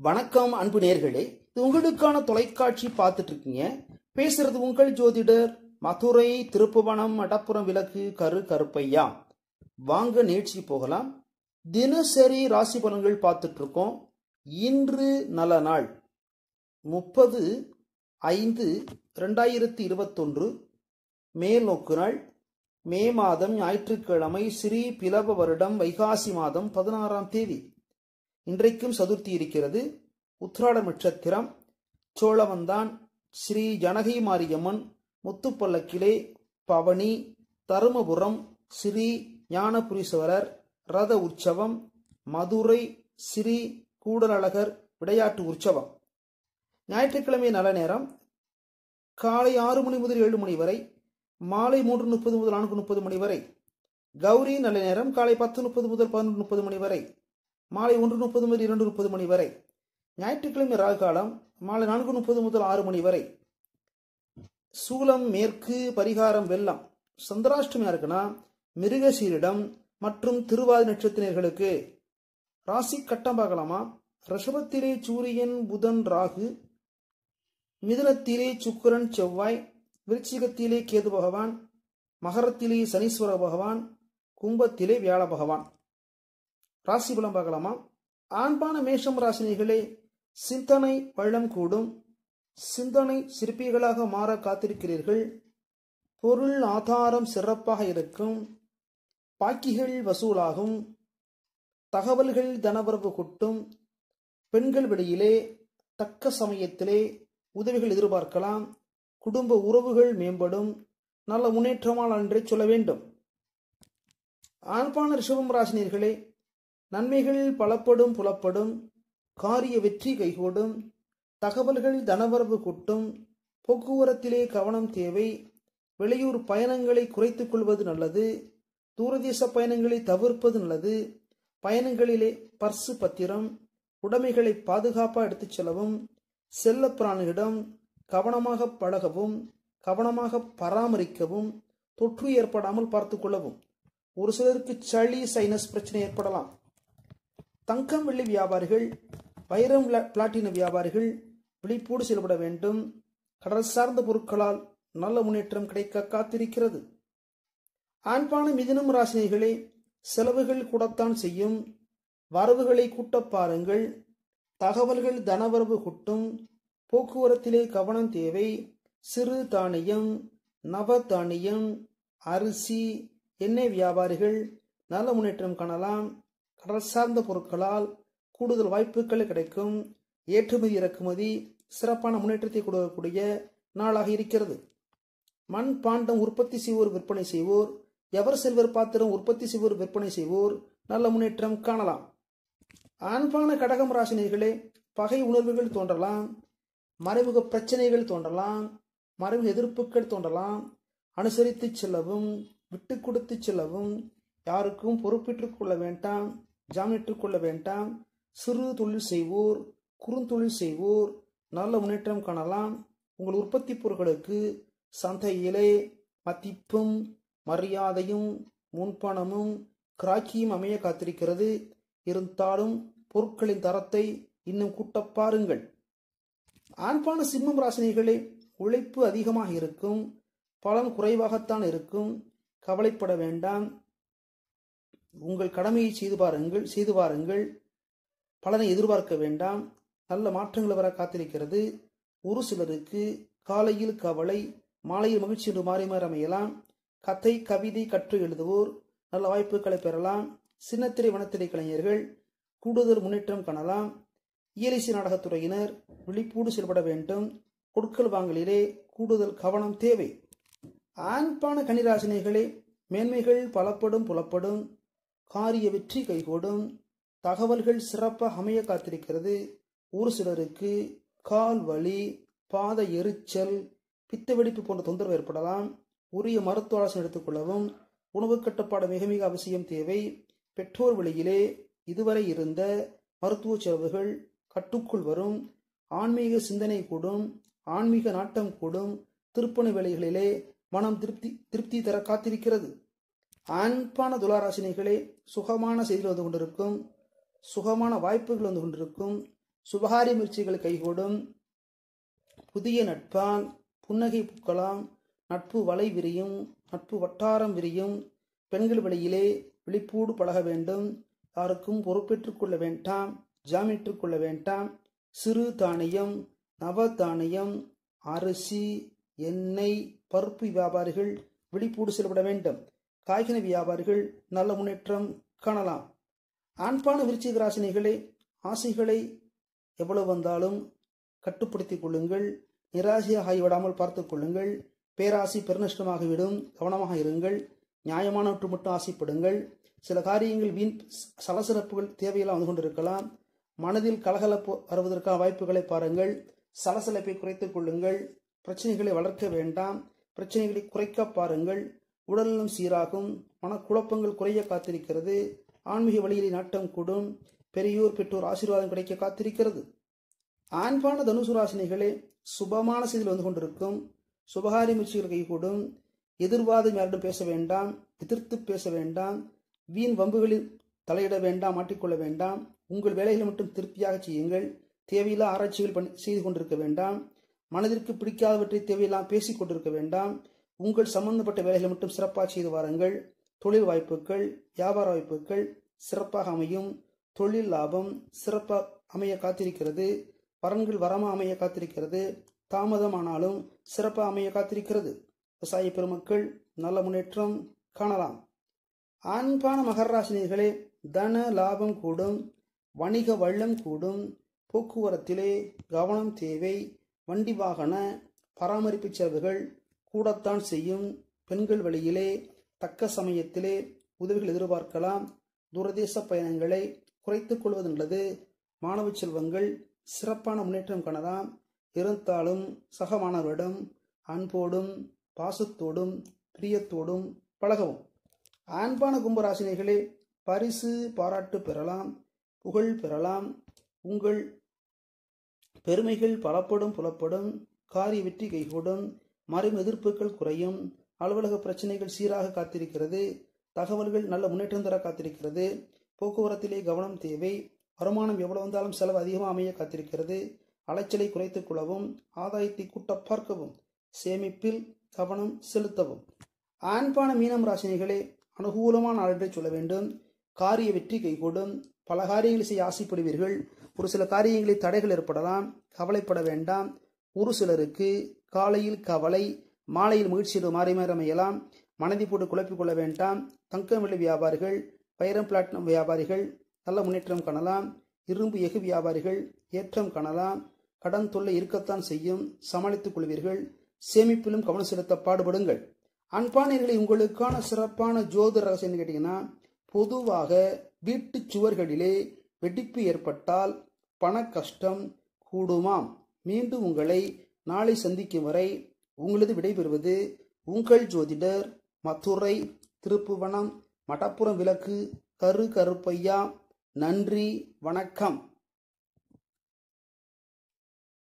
வணக்கம் அன்பு நேர்களே இது உங்களுக்கான தொலைக்காட்சி பார்த்துட்டு இருக்கீங்க பேசுறது உங்கள் ஜோதிடர் மதுரை திருப்புவனம் மடப்புறம் விளக்கு கரு கருப்பையா வாங்க நிகழ்ச்சி போகலாம் தினசரி ராசி பலன்கள் பார்த்துட்டு இருக்கோம் இன்று நல்ல நாள் முப்பது ஐந்து ரெண்டாயிரத்தி இருபத்தொன்று மேல் நோக்கு நாள் மே மாதம் ஞாயிற்றுக்கிழமை ஸ்ரீ பிளவ வருடம் வைகாசி மாதம் பதினாறாம் தேதி இன்றைக்கும் சதுர்த்தி இருக்கிறது உத்ராட நட்சத்திரம் சோழவந்தான் ஸ்ரீ ஜனகை மாரியம்மன் முத்துப்பல்லக்கிலே பவனி தருமபுரம் ஸ்ரீ ஞானபுரீஸ்வரர் ரத உற்சவம் மதுரை ஸ்ரீ கூடலழகர் விளையாட்டு உற்சவம் ஞாயிற்றுக்கிழமை நல்ல நேரம் காலை ஆறு மணி முதல் ஏழு மணி வரை மாலை மூன்று முப்பது முதல் நான்கு முப்பது மணி வரை கௌரி நல்ல நேரம் காலை பத்து முப்பது முதல் பதினொன்று முப்பது மணி வரை மாலை ஒன்று முப்பது முதல் இரண்டு முப்பது மணி வரை ஞாயிற்றுக்கிழமை ராகு காலம் மாலை நான்கு முப்பது முதல் ஆறு மணி வரை சூலம் மேற்கு பரிகாரம் வெள்ளம் சந்திராஷ்டமியா இருக்குன்னா மிருகசீரிடம் மற்றும் திருவாதி நட்சத்திரர்களுக்கு ராசி கட்டம் பார்க்கலாமா ரிஷபத்திலே சூரியன் புதன் ராகு மிதுனத்திலே சுக்கிரன் செவ்வாய் விருச்சிகத்திலே கேது பகவான் மகரத்திலே சனீஸ்வர பகவான் கும்பத்திலே வியாழ பகவான் ராசி பலம் பார்க்கலாமா ஆண்பான மேஷம் ராசினிகளே சிந்தனை பள்ளம் கூடும் சிந்தனை சிற்பிகளாக மாற காத்திருக்கிறீர்கள் பொருள் ஆதாரம் சிறப்பாக இருக்கும் பாக்கிகள் வசூலாகும் தகவல்கள் தனவரவு கொட்டும் பெண்கள் வெளியிலே தக்க சமயத்திலே உதவிகள் எதிர்பார்க்கலாம் குடும்ப உறவுகள் மேம்படும் நல்ல முன்னேற்றமான அன்றே சொல்ல வேண்டும் ஆண்பான ரிஷபம் ராசினியர்களே நன்மைகள் பலப்படும் புலப்படும் காரிய வெற்றி கைகூடும் தகவல்கள் தனவரவு கொட்டும் போக்குவரத்திலே கவனம் தேவை வெளியூர் பயணங்களை குறைத்துக் கொள்வது நல்லது தூரதேச பயணங்களை தவிர்ப்பது நல்லது பயணங்களிலே பர்சு பத்திரம் உடைமைகளை பாதுகாப்பாக எடுத்துச் செல்லவும் செல்ல பிராணியிடம் கவனமாக பழகவும் கவனமாக பராமரிக்கவும் தொற்று ஏற்படாமல் பார்த்து கொள்ளவும் ஒரு சிலருக்கு சளி சைனஸ் பிரச்சனை ஏற்படலாம் தங்கம் வெள்ளி வியாபாரிகள் வைரம் பிளாட்டின வியாபாரிகள் விழிப்போடு செயல்பட வேண்டும் கடல் சார்ந்த பொருட்களால் நல்ல முன்னேற்றம் கிடைக்க காத்திருக்கிறது ஆண்பான மிதினம் ராசினிகளே செலவுகள் கூடத்தான் செய்யும் வரவுகளை கூட்ட பாருங்கள் தகவல்கள் தனவரவு கூட்டும் போக்குவரத்திலே கவனம் தேவை சிறு தானியம் நவ தானியம் அரிசி எண்ணெய் வியாபாரிகள் நல்ல முன்னேற்றம் காணலாம் கடல் சார்ந்த பொருட்களால் கூடுதல் வாய்ப்புகள் கிடைக்கும் ஏற்றுமதி இறக்குமதி சிறப்பான முன்னேற்றத்தை கொடுக்கக்கூடிய நாளாக இருக்கிறது மண் பாண்டம் உற்பத்தி செய்வோர் விற்பனை செய்வோர் எவர் செல்வர் பாத்திரம் உற்பத்தி செய்வோர் விற்பனை செய்வோர் நல்ல முன்னேற்றம் காணலாம் ஆண்பான கடகம் ராசினிகளே பகை உணர்வுகள் தோன்றலாம் மறைமுக பிரச்சனைகள் தோன்றலாம் மறைமுக எதிர்ப்புகள் தோன்றலாம் அனுசரித்து செல்லவும் விட்டு கொடுத்து செல்லவும் யாருக்கும் பொறுப்பேற்றுக் கொள்ள வேண்டாம் ஜாமீனிட்டுக் கொள்ள வேண்டாம் சிறு தொழில் செய்வோர் குறுந்தொழில் செய்வோர் நல்ல முன்னேற்றம் காணலாம் உங்கள் உற்பத்தி பொருட்களுக்கு சந்தையிலே மதிப்பும் மரியாதையும் முன்பணமும் கிராக்கியும் அமைய காத்திருக்கிறது இருந்தாலும் பொருட்களின் தரத்தை இன்னும் கூட்ட பாருங்கள் ஆண்பான சிம்மம் ராசினிகளே உழைப்பு அதிகமாக இருக்கும் பலன் குறைவாகத்தான் இருக்கும் கவலைப்பட வேண்டாம் உங்கள் கடமையை செய்து பாருங்கள் செய்து பாருங்கள் பலனை எதிர்பார்க்க வேண்டாம் நல்ல மாற்றங்கள் வர காத்திருக்கிறது ஒரு சிலருக்கு காலையில் கவலை மாலையில் மகிழ்ச்சி என்று மாறி மாறி அமையலாம் கதை கவிதை கற்று எழுதுவோர் நல்ல வாய்ப்புகளை பெறலாம் சின்னத்திரை வனத்திரை கலைஞர்கள் கூடுதல் முன்னேற்றம் காணலாம் இயலிசை நாடகத்துறையினர் விழிப்போடு செயல்பட வேண்டும் கொடுக்கல் வாங்கலிலே கூடுதல் கவனம் தேவை ஆண்பான கனிராசினிகளே மேன்மைகள் பலப்படும் புலப்படும் காரிய வெற்றி கைகூடும் தகவல்கள் சிறப்பாக அமைய காத்திருக்கிறது ஒரு சிலருக்கு கால் வலி பாத எரிச்சல் பித்த வெடிப்பு போன்ற தொந்தரவு ஏற்படலாம் உரிய மருத்துவ ஆலோசனை எடுத்துக்கொள்ளவும் உணவு கட்டுப்பாடு மிக மிக அவசியம் தேவை பெற்றோர் வழியிலே இதுவரை இருந்த மருத்துவ செலவுகள் கட்டுக்குள் வரும் ஆன்மீக சிந்தனை கூடும் ஆன்மீக நாட்டம் கூடும் திருப்பணி வேலைகளிலே மனம் திருப்தி திருப்தி தர காத்திருக்கிறது அன்பான துளாராசினிகளே சுகமான செய்திகள் வந்து கொண்டிருக்கும் சுகமான வாய்ப்புகள் வந்து கொண்டிருக்கும் சுபகாரி முயற்சிகள் கைகூடும் புதிய நட்பால் புன்னகை பூக்கலாம் நட்பு வலை விரியும் நட்பு வட்டாரம் விரியும் பெண்கள் வழியிலே விழிப்போடு பழக வேண்டும் யாருக்கும் பொறுப்பேற்றுக் கொள்ள வேண்டாம் ஜாமீட்டுக் கொள்ள வேண்டாம் சிறு தானியம் நவ தானியம் அரிசி எண்ணெய் பருப்பு வியாபாரிகள் விழிப்போடு செயல்பட வேண்டும் காய்கறி வியாபாரிகள் நல்ல முன்னேற்றம் காணலாம் ஆண்பான விருச்சிக ராசினிகளே ஆசைகளை எவ்வளவு வந்தாலும் கட்டுப்படுத்திக் கொள்ளுங்கள் நிராசையாக ஆகிவிடாமல் பார்த்துக் கொள்ளுங்கள் பேராசை பெருநஷ்டமாகிவிடும் கவனமாக இருங்கள் நியாயமானவற்று மட்டும் ஆசைப்படுங்கள் சில காரியங்கள் வீண் சலசலப்புகள் தேவையெல்லாம் வந்து கொண்டிருக்கலாம் மனதில் கலகலப்பு வருவதற்கான வாய்ப்புகளை பாருங்கள் சலசலப்பை குறைத்துக் கொள்ளுங்கள் பிரச்சனைகளை வளர்க்க வேண்டாம் பிரச்சனைகளை குறைக்க பாருங்கள் உடல்நலம் சீராகும் மனக்குழப்பங்கள் குறைய காத்திருக்கிறது ஆன்மீக வழியிலே நாட்டம் கூடும் பெரியோர் பெற்றோர் ஆசீர்வாதம் கிடைக்க காத்திருக்கிறது ஆண்பான தனுசு ராசினிகளே சுபமான செய்தியில் வந்து கொண்டிருக்கும் சுபகாரி முயற்சிகள் கைகூடும் எதிர்வாதம் யாரிடம் பேச வேண்டாம் எதிர்த்து பேச வேண்டாம் வீண் வம்புகளில் தலையிட வேண்டாம் மாட்டிக்கொள்ள வேண்டாம் உங்கள் வேலைகளை மட்டும் திருப்தியாக செய்யுங்கள் தேவையில்லா ஆராய்ச்சிகள் பண்ணி செய்து கொண்டிருக்க வேண்டாம் மனதிற்கு பிடிக்காதவற்றை தேவையெல்லாம் பேசிக் கொண்டிருக்க வேண்டாம் உங்கள் சம்பந்தப்பட்ட வேலைகளை மட்டும் சிறப்பாக செய்து வாருங்கள் தொழில் வாய்ப்புகள் வியாபார வாய்ப்புகள் சிறப்பாக அமையும் தொழில் லாபம் சிறப்பாக அமைய காத்திருக்கிறது வரன்கள் வரமா அமைய காத்திருக்கிறது தாமதமானாலும் சிறப்பாக அமைய காத்திருக்கிறது விவசாய பெருமக்கள் நல்ல முன்னேற்றம் காணலாம் ஆண்பான மகராசினியர்களே தன லாபம் கூடும் வணிக வள்ளம் கூடும் போக்குவரத்திலே கவனம் தேவை வண்டி வாகன பராமரிப்பு செலவுகள் கூடத்தான் செய்யும் பெண்கள் வழியிலே தக்க சமயத்திலே உதவிகள் எதிர்பார்க்கலாம் தூரதேச பயணங்களை குறைத்துக் கொள்வது நல்லது மாணவ செல்வங்கள் சிறப்பான முன்னேற்றம் காணலாம் இருந்தாலும் சக மாணவரிடம் அன்போடும் பாசத்தோடும் பிரியத்தோடும் பழகவும் ஆண்பான கும்பராசினிகளே பரிசு பாராட்டு பெறலாம் புகழ் பெறலாம் உங்கள் பெருமைகள் பலப்படும் புலப்படும் காரிய வெற்றி கைகூடும் மறைமுக எதிர்ப்புகள் குறையும் அலுவலக பிரச்சனைகள் சீராக காத்திருக்கிறது தகவல்கள் நல்ல முன்னேற்றம் தர காத்திருக்கிறது போக்குவரத்திலே கவனம் தேவை வருமானம் எவ்வளவு வந்தாலும் செலவு அதிகமாக அமைய காத்திருக்கிறது அலைச்சலை குறைத்துக் கொள்ளவும் ஆதாயத்தை கூட்ட பார்க்கவும் சேமிப்பில் கவனம் செலுத்தவும் ஆண்பான மீனம் ராசினிகளே அனுகூலமான நாள் என்றே சொல்ல வேண்டும் காரிய வெற்றி கைகூடும் பல காரியங்களை செய்ய ஆசைப்படுவீர்கள் ஒரு சில காரியங்களில் தடைகள் ஏற்படலாம் கவலைப்பட வேண்டாம் ஒரு சிலருக்கு காலையில் கவலை மாலையில் முயற்சியில் மாறி மாறி அமையலாம் மனதை போட்டு குழப்பிக் கொள்ள வேண்டாம் தங்கம் வெள்ளி வியாபாரிகள் வைரம் பிளாட்டினம் வியாபாரிகள் நல்ல முன்னேற்றம் காணலாம் இரும்பு எஃகு வியாபாரிகள் ஏற்றம் காணலாம் கடன் தொல்லை இருக்கத்தான் செய்யும் சமாளித்துக் கொள்வீர்கள் சேமிப்பிலும் கவனம் செலுத்த பாடுபடுங்கள் அன்பானியர்களை உங்களுக்கான சிறப்பான ஜோதிட ரகசியம் கேட்டீங்கன்னா பொதுவாக வீட்டு சுவர்களிலே வெடிப்பு ஏற்பட்டால் பண கஷ்டம் கூடுமாம் மீண்டும் உங்களை நாளை சந்திக்கும் வரை உங்களது விடைபெறுவது உங்கள் ஜோதிடர் மதுரை திருப்புவனம் மடப்புறம் விளக்கு கரு கருப்பையா நன்றி வணக்கம்